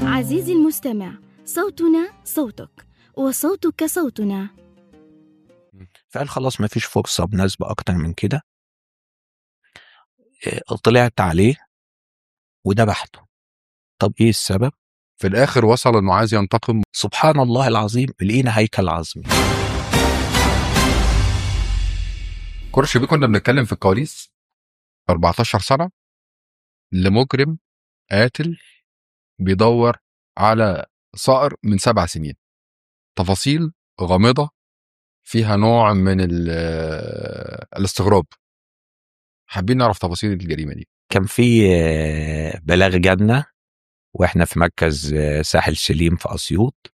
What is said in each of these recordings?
عزيزي المستمع صوتنا صوتك وصوتك صوتنا فقال خلاص ما فيش فرصة مناسبة أكتر من كده إيه، طلعت عليه وذبحته طب إيه السبب؟ في الاخر وصل انه عايز ينتقم سبحان الله العظيم لقينا هيكل عظمي كرش بيه كنا بنتكلم في الكواليس 14 سنه لمجرم قاتل بيدور على صقر من سبع سنين تفاصيل غامضه فيها نوع من ال- الاستغراب حابين نعرف تفاصيل الجريمه دي كان في آه، بلاغ جنة واحنا في مركز آه، ساحل سليم في أسيوط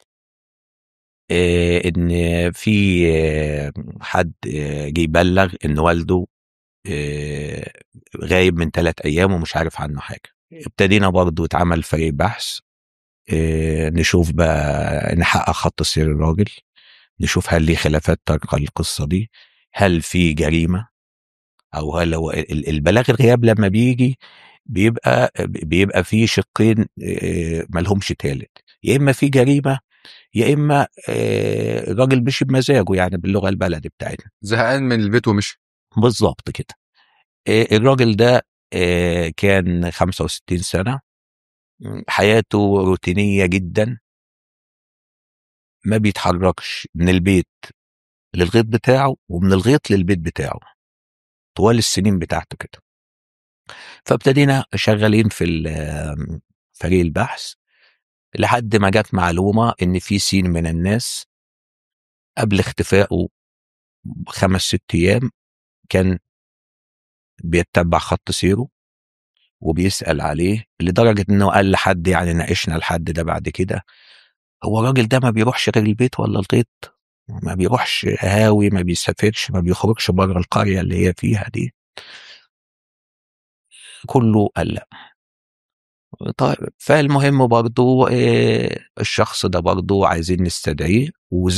آه، ان في آه، حد آه، جه يبلغ ان والده آه، غايب من ثلاث ايام ومش عارف عنه حاجه ابتدينا برضو اتعمل فريق بحث آه، نشوف بقى نحقق خط سير الراجل نشوف هل ليه خلافات ترقى القصه دي هل في جريمه او هل هو ال- البلاغ الغياب لما بيجي بيبقى بيبقى فيه شقين آه، ملهمش تالت يا اما في جريمه يا اما آه، الراجل مشي بمزاجه يعني باللغه البلدي بتاعتنا زهقان من البيت ومشي بالظبط كده آه، الراجل ده آه، كان 65 سنه م، حياته روتينيه جدا ما بيتحركش من البيت للغيط بتاعه ومن الغيط للبيت بتاعه طوال السنين بتاعته كده فابتدينا شغالين في ال- فريق البحث لحد ما جت معلومة إن في سين من الناس قبل اختفائه خمس ست أيام كان بيتبع خط سيره وبيسأل عليه لدرجة إنه قال لحد يعني ناقشنا الحد ده بعد كده هو الراجل ده ما بيروحش غير البيت ولا الغيط ما بيروحش هاوي ما بيسافرش ما بيخرجش بره القرية اللي هي فيها دي كله قال لا طيب فالمهم برضو آه، الشخص ده برضو عايزين نستدعيه وزي